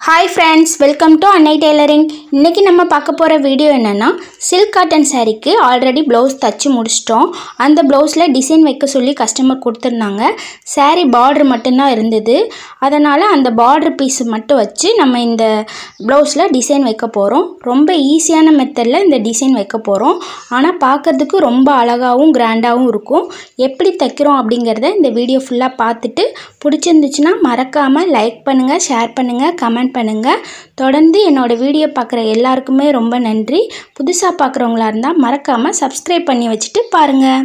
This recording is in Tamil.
hi friends welcome to Annai tailoring இன்றைக்கி நம்ம பார்க்க போகிற வீடியோ என்னென்னா சில்க் காட்டன் சாரீக்கு ஆல்ரெடி ப்ளவுஸ் தச்சு முடிச்சிட்டோம் அந்த ப்ளவுஸில் டிசைன் வைக்க சொல்லி கஸ்டமர் கொடுத்துருந்தாங்க saree பார்டர் மட்டும்தான் இருந்தது அதனால் அந்த பார்டர் பீஸ் மட்டும் வச்சு நம்ம இந்த ப்ளவுஸில் டிசைன் வைக்க போகிறோம் ரொம்ப ஈஸியான மெத்தடில் இந்த டிசைன் வைக்க போகிறோம் ஆனால் பார்க்கறதுக்கு ரொம்ப அழகாகவும் கிராண்டாகவும் இருக்கும் எப்படி தைக்கிறோம் அப்படிங்கிறத இந்த வீடியோ ஃபுல்லாக பார்த்துட்டு பிடிச்சிருந்துச்சுன்னா மறக்காமல் லைக் பண்ணுங்கள் ஷேர் பண்ணுங்கள் கமெண்ட் பண்ணுங்கள் தொடர்ந்து என்னோடய வீடியோ பார்க்குற எல்லாருக்குமே ரொம்ப நன்றி புதுசாக பார்க்குறவங்களா இருந்தால் மறக்காமல் சப்ஸ்கிரைப் பண்ணி வச்சுட்டு பாருங்கள்